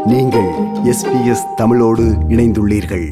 நீங்கள் எஸ்பிஎஸ் தமிழோடு இணைந்துள்ளீர்கள்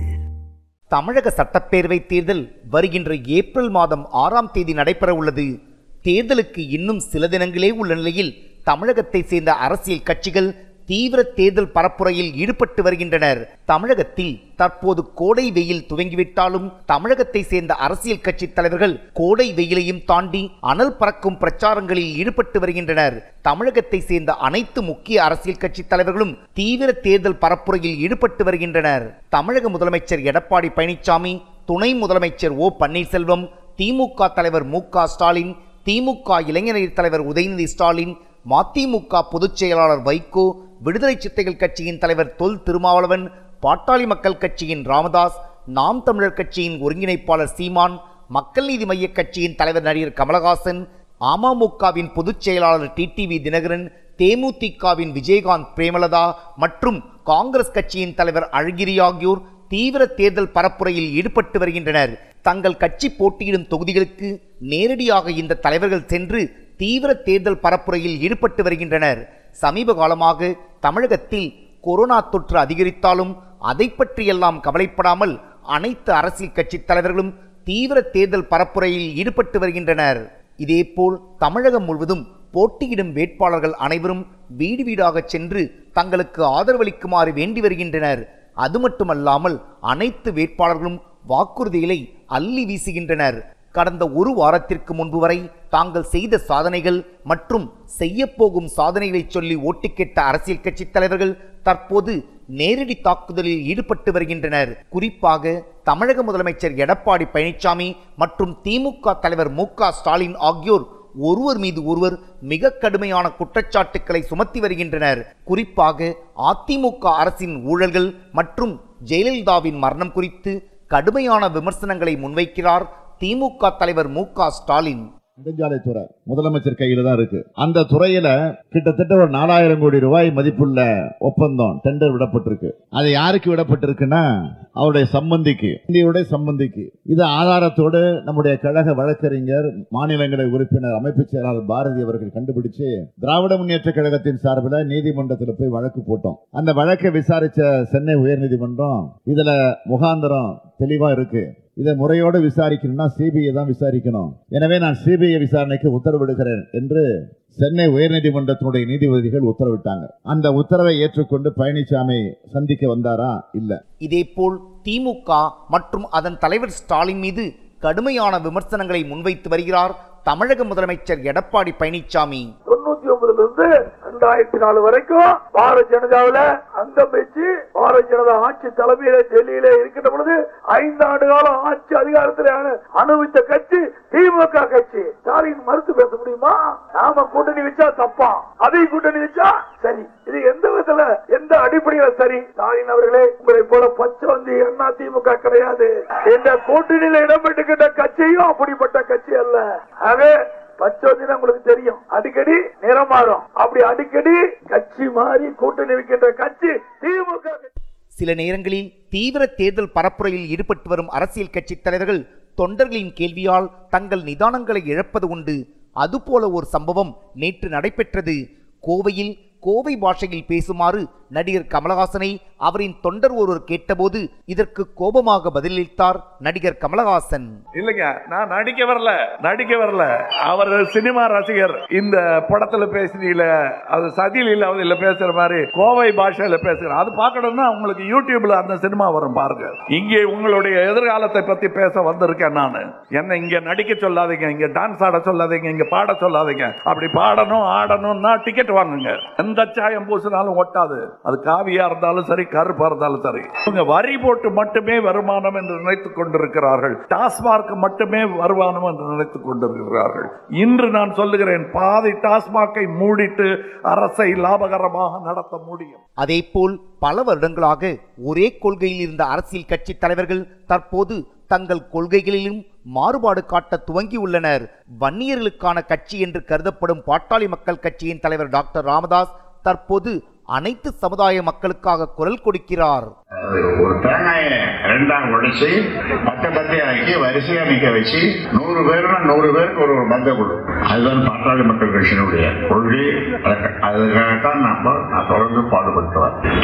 தமிழக சட்டப்பேரவை தேர்தல் வருகின்ற ஏப்ரல் மாதம் ஆறாம் தேதி நடைபெற உள்ளது தேர்தலுக்கு இன்னும் சில தினங்களே உள்ள நிலையில் தமிழகத்தை சேர்ந்த அரசியல் கட்சிகள் தீவிர தேர்தல் பரப்புரையில் ஈடுபட்டு வருகின்றனர் தமிழகத்தில் தற்போது கோடை வெயில் துவங்கிவிட்டாலும் தமிழகத்தை சேர்ந்த அரசியல் கட்சி தலைவர்கள் கோடை வெயிலையும் தாண்டி அனல் பறக்கும் பிரச்சாரங்களில் ஈடுபட்டு வருகின்றனர் தமிழகத்தை சேர்ந்த அனைத்து முக்கிய அரசியல் கட்சி தலைவர்களும் தீவிர தேர்தல் பரப்புரையில் ஈடுபட்டு வருகின்றனர் தமிழக முதலமைச்சர் எடப்பாடி பழனிசாமி துணை முதலமைச்சர் ஓ பன்னீர்செல்வம் திமுக தலைவர் மு க ஸ்டாலின் திமுக இளைஞரணி தலைவர் உதயநிதி ஸ்டாலின் மதிமுக பொதுச் செயலாளர் வைகோ விடுதலை சித்தைகள் கட்சியின் தலைவர் தொல் திருமாவளவன் பாட்டாளி மக்கள் கட்சியின் ராமதாஸ் நாம் தமிழர் கட்சியின் ஒருங்கிணைப்பாளர் சீமான் மக்கள் நீதி மய்ய கட்சியின் தலைவர் நடிகர் கமலஹாசன் அமமுகவின் பொதுச் செயலாளர் டிடிவி தினகரன் தேமுதிகவின் விஜயகாந்த் பிரேமலதா மற்றும் காங்கிரஸ் கட்சியின் தலைவர் அழகிரி ஆகியோர் தீவிர தேர்தல் பரப்புரையில் ஈடுபட்டு வருகின்றனர் தங்கள் கட்சி போட்டியிடும் தொகுதிகளுக்கு நேரடியாக இந்த தலைவர்கள் சென்று தீவிர தேர்தல் பரப்புரையில் ஈடுபட்டு வருகின்றனர் சமீப காலமாக தமிழகத்தில் கொரோனா தொற்று அதிகரித்தாலும் அதை பற்றியெல்லாம் கவலைப்படாமல் அனைத்து அரசியல் கட்சி தலைவர்களும் தீவிர தேர்தல் பரப்புரையில் ஈடுபட்டு வருகின்றனர் இதேபோல் தமிழகம் முழுவதும் போட்டியிடும் வேட்பாளர்கள் அனைவரும் வீடு வீடாக சென்று தங்களுக்கு ஆதரவளிக்குமாறு வேண்டி வருகின்றனர் அது மட்டுமல்லாமல் அனைத்து வேட்பாளர்களும் வாக்குறுதிகளை அள்ளி வீசுகின்றனர் கடந்த ஒரு வாரத்திற்கு முன்பு வரை தாங்கள் செய்த சாதனைகள் மற்றும் செய்யப்போகும் சாதனைகளை சொல்லி ஓட்டு கேட்ட அரசியல் கட்சி தலைவர்கள் தற்போது நேரடி தாக்குதலில் ஈடுபட்டு வருகின்றனர் குறிப்பாக தமிழக முதலமைச்சர் எடப்பாடி பழனிசாமி மற்றும் திமுக தலைவர் மு க ஸ்டாலின் ஆகியோர் ஒருவர் மீது ஒருவர் மிக கடுமையான குற்றச்சாட்டுக்களை சுமத்தி வருகின்றனர் குறிப்பாக அதிமுக அரசின் ஊழல்கள் மற்றும் ஜெயலலிதாவின் மரணம் குறித்து கடுமையான விமர்சனங்களை முன்வைக்கிறார் திமுக தலைவர் மு க ஸ்டாலின் நெடுஞ்சாலைத்துறை முதலமைச்சர் கையில தான் இருக்கு அந்த துறையில கிட்டத்தட்ட ஒரு நாலாயிரம் கோடி ரூபாய் மதிப்புள்ள ஒப்பந்தம் டெண்டர் விடப்பட்டிருக்கு அது யாருக்கு விடப்பட்டிருக்குன்னா அவருடைய சம்பந்திக்கு இந்தியாவுடைய சம்பந்திக்கு இது ஆதாரத்தோடு நம்முடைய கழக வழக்கறிஞர் மாநிலங்களவை உறுப்பினர் அமைப்பு செயலாளர் பாரதி அவர்கள் கண்டுபிடிச்சு திராவிட முன்னேற்ற கழகத்தின் சார்பில் நீதிமன்றத்தில் போய் வழக்கு போட்டோம் அந்த வழக்கை விசாரிச்ச சென்னை உயர்நீதிமன்றம் இதுல முகாந்திரம் தெளிவா இருக்கு இதை முறையோடு விசாரிக்கணும்னா சிபிஐ தான் விசாரிக்கணும் எனவே நான் சிபிஐ விசாரணைக்கு உத்தரவிடுகிறேன் என்று சென்னை உயர்நீதிமன்றத்தினுடைய நீதிபதிகள் உத்தரவிட்டாங்க அந்த உத்தரவை ஏற்றுக்கொண்டு பழனிசாமி சந்திக்க வந்தாரா இல்ல இதேபோல் திமுக மற்றும் அதன் தலைவர் ஸ்டாலின் மீது கடுமையான விமர்சனங்களை முன்வைத்து வருகிறார் தமிழக முதலமைச்சர் எடப்பாடி பழனிசாமி தொண்ணூத்தி ஒன்பதுல இருந்து ரெண்டாயிரத்தி நாலு வரைக்கும் பாரதிய ஜனதாவில அங்கம் வச்சு பாரதிய ஜனதா ஆட்சி தலைமையில டெல்லியில இருக்கின்ற பொழுது ஐந்து ஆண்டு காலம் ஆட்சி அதிகாரத்தில் அனு- அனுபவித்த கட்சி திமுக கட்சி ஸ்டாலின் மறுத்து பேச முடியுமா நாம கூட்டணி வச்சா தப்பா அதையும் கூட்டணி வச்சா சரி இது எந்த விதத்துல எந்த அடிப்படையில சரி ஸ்டாலின் அவர்களே உங்களை போல பச்சவந்தி அண்ணா திமுக கிடையாது இந்த கூட்டணியில இடம்பெற்றுக்கிட்ட கட்சியும் அப்படிப்பட்ட கட்சி அல்ல ஆக பச்சோதினா உங்களுக்கு தெரியும் அடிக்கடி நிறம் மாறும் அப்படி அடிக்கடி கட்சி மாறி கூட்டணி வைக்கின்ற கட்சி திமுக கட்சி. சில நேரங்களில் தீவிர தேர்தல் பரப்புரையில் ஈடுபட்டு வரும் அரசியல் கட்சி தலைவர்கள் தொண்டர்களின் கேள்வியால் தங்கள் நிதானங்களை இழப்பது உண்டு அதுபோல ஒரு சம்பவம் நேற்று நடைபெற்றது கோவையில் கோவை பாஷையில் பேசுமாறு நடிகர் கமலஹாசனை அவரின் தொண்டர் ஒருவர் கேட்டபோது இதற்கு கோபமாக பதிலளித்தார் நடிகர் கமலஹாசன் இல்லைங்க நான் நடிக்க வரல நடிக்க வரல அவர் சினிமா ரசிகர் இந்த படத்துல பேசுறீங்கள அது சதியில் அவதில் பேசுற மாதிரி கோவை பாஷையில பேசுற அது பார்க்கணும்னா உங்களுக்கு யூடியூப்ல அந்த சினிமா வரும் பாருங்க இங்கே உங்களுடைய எதிர்காலத்தை பத்தி பேச வந்திருக்கேன் நான் என்ன இங்க நடிக்க சொல்லாதீங்க இங்க டான்ஸ் ஆட சொல்லாதீங்க இங்க பாட சொல்லாதீங்க அப்படி பாடணும் ஆடணும்னா டிக்கெட் வாங்குங்க எந்த சாயம் பூசினாலும் ஒட்டாது அது காவியா இருந்தாலும் சரி கருப்பா இருந்தாலும் சரி இவங்க வரி போட்டு மட்டுமே வருமானம் என்று நினைத்துக் கொண்டிருக்கிறார்கள் டாஸ்மார்க் மட்டுமே வருமானம் என்று நினைத்துக் கொண்டிருக்கிறார்கள் இன்று நான் சொல்லுகிறேன் பாதி டாஸ்மாக்கை மூடிட்டு அரசை லாபகரமாக நடத்த முடியும் அதேபோல் பல வருடங்களாக ஒரே கொள்கையில் இருந்த அரசியல் கட்சி தலைவர்கள் தற்போது தங்கள் கொள்கைகளிலும் மாறுபாடு காட்ட துவங்கியுள்ளனர் வன்னியர்களுக்கான கட்சி என்று கருதப்படும் பாட்டாளி மக்கள் கட்சியின் தலைவர் டாக்டர் ராமதாஸ் தற்போது அனைத்து சமுதாய மக்களுக்காக குரல் கொடுக்கிறார் ஒரு தேங்காயை ரெண்டாம் உடைச்சு பத்த பத்தையாக்கி வரிசையா நிக்க வச்சு நூறு பேர்னா நூறு பேருக்கு ஒரு ஒரு பந்தை கொடு அதுதான் பாட்டாளி மக்கள் கட்சியினுடைய கொள்கை அதுக்கு- அதுக்காகத்தான் நம்ம நான் தொடர்ந்து பாடுபட்டுவேன் அந்த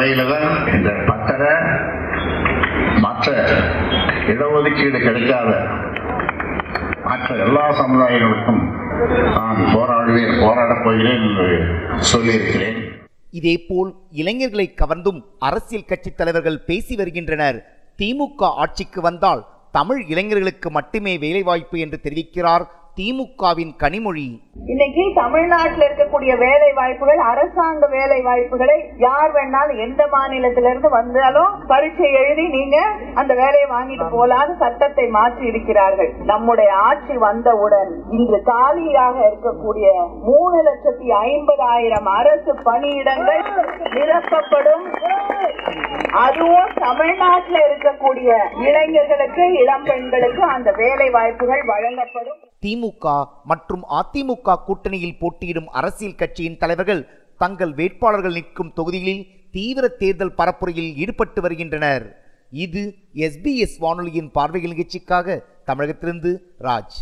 வரையில தான் இந்த பத்தரை மற்ற இடஒதுக்கீடு கிடைக்காத மற்ற எல்லா சமுதாயங்களுக்கும் நான் போராடுவேன் போராடப் போகிறேன் என்று சொல்லியிருக்கிறேன் இதேபோல் இளைஞர்களை கவர்ந்தும் அரசியல் கட்சித் தலைவர்கள் பேசி வருகின்றனர் திமுக ஆட்சிக்கு வந்தால் தமிழ் இளைஞர்களுக்கு மட்டுமே வேலைவாய்ப்பு என்று தெரிவிக்கிறார் திமுகவின் கனிமொழி இன்னைக்கு தமிழ்நாட்டில் இருக்கக்கூடிய வேலை வாய்ப்புகள் அரசாங்க வேலை வாய்ப்புகளை யார் வேணாலும் எந்த மாநிலத்தில இருந்து வந்தாலும் பரீட்சை எழுதி நீங்க அந்த வேலையை வாங்கிட்டு போலான்னு சட்டத்தை மாற்றி இருக்கிறார்கள் நம்முடைய ஆட்சி வந்தவுடன் இன்று காலியாக இருக்கக்கூடிய மூணு லட்சத்தி ஐம்பதாயிரம் அரசு பணியிடங்கள் நிரப்பப்படும் அதுவும் தமிழ்நாட்டில் இருக்கக்கூடிய இளைஞர்களுக்கு இளம் பெண்களுக்கு அந்த வேலை வாய்ப்புகள் வழங்கப்படும் திமுக மற்றும் அதிமுக கூட்டணியில் போட்டியிடும் அரசியல் கட்சியின் தலைவர்கள் தங்கள் வேட்பாளர்கள் நிற்கும் தொகுதிகளில் தீவிர தேர்தல் பரப்புரையில் ஈடுபட்டு வருகின்றனர் இது எஸ்பிஎஸ் வானொலியின் பார்வைகள் நிகழ்ச்சிக்காக தமிழகத்திலிருந்து ராஜ்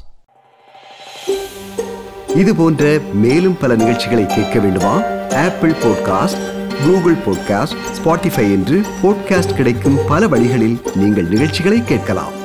இது போன்ற மேலும் பல நிகழ்ச்சிகளை கேட்க வேண்டுமா Apple podcast Google podcast Spotify என்று பாட்காஸ்ட் கிடைக்கும் பல வழிகளில் நீங்கள் நிகழ்ச்சிகளை கேட்கலாம்